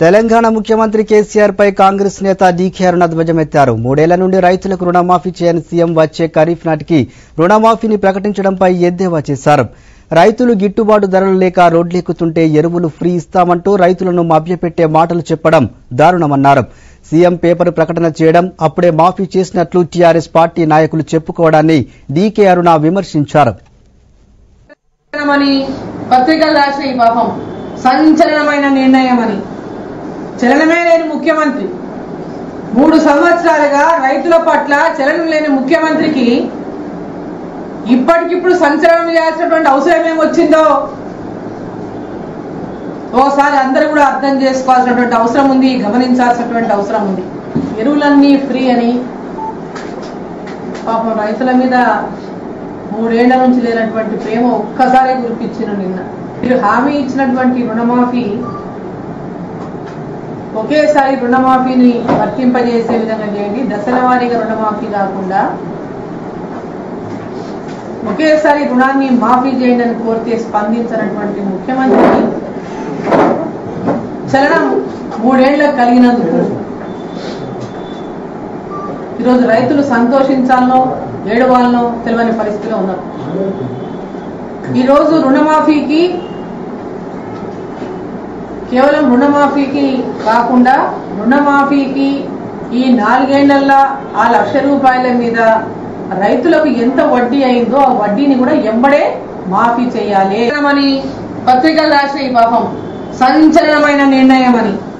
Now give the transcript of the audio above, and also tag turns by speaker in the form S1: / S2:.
S1: తెలంగాణ ముఖ్యమంత్రి కేసీఆర్ పై కాంగ్రెస్ నేత డీకే అరుణ ధ్వజమెత్తారు మూడేళ్ల నుండి రైతులకు రుణమాఫీ చేయని సీఎం వచ్చే ఖరీఫ్ నాటికి రుణమాఫీని ప్రకటించడంపై ఎద్దేవా చేశారు రైతులు గిట్టుబాటు ధరలు లేక రోడ్లెక్కుతుంటే ఎరువులు ఫ్రీ ఇస్తామంటూ రైతులను మభ్యపెట్టే మాటలు చెప్పడం దారుణమన్నారు సీఎం పేపర్ ప్రకటన చేయడం అప్పుడే మాఫీ చేసినట్లు టీఆర్ఎస్ పార్టీ నాయకులు చెప్పుకోవడాన్ని డీకే అరుణ విమర్శించారు
S2: అని పత్రికలు రాసిన ఈ పాపం సంచలనమైన నిర్ణయం అని చలనమే లేని ముఖ్యమంత్రి మూడు సంవత్సరాలుగా రైతుల పట్ల చలనం లేని ముఖ్యమంత్రికి ఇప్పటికిప్పుడు సంచలనం చేయాల్సినటువంటి అవసరం ఏమొచ్చిందో ఓసారి అందరూ కూడా అర్థం చేసుకోవాల్సినటువంటి అవసరం ఉంది గమనించాల్సినటువంటి అవసరం ఉంది ఎరువులన్నీ ఫ్రీ అని పాపం రైతుల మీద మూడేళ్ల నుంచి లేనటువంటి ప్రేమ ఒక్కసారే కురిపించిన నిన్న మీరు హామీ ఇచ్చినటువంటి రుణమాఫీ ఒకేసారి రుణమాఫీని వర్తింపజేసే విధంగా చేయండి దశల వారీగా రుణమాఫీ కాకుండా ఒకేసారి రుణాన్ని మాఫీ చేయండి అని కోరితే స్పందించినటువంటి ముఖ్యమంత్రికి చలనం మూడేళ్ల కలిగినందుకు ఈరోజు రైతులు సంతోషించాలనో ఏడవాలనో తెలియని పరిస్థితిలో ఉన్నారు ఈరోజు రుణమాఫీకి కేవలం రుణమాఫీకి కాకుండా రుణమాఫీకి ఈ నాలుగేళ్లల్లా ఆ లక్ష రూపాయల మీద రైతులకు ఎంత వడ్డీ అయిందో ఆ వడ్డీని కూడా ఎంబడే మాఫీ చేయాలి అని పత్రికలు రాసిన ఈ పాపం సంచలనమైన నిర్ణయం అని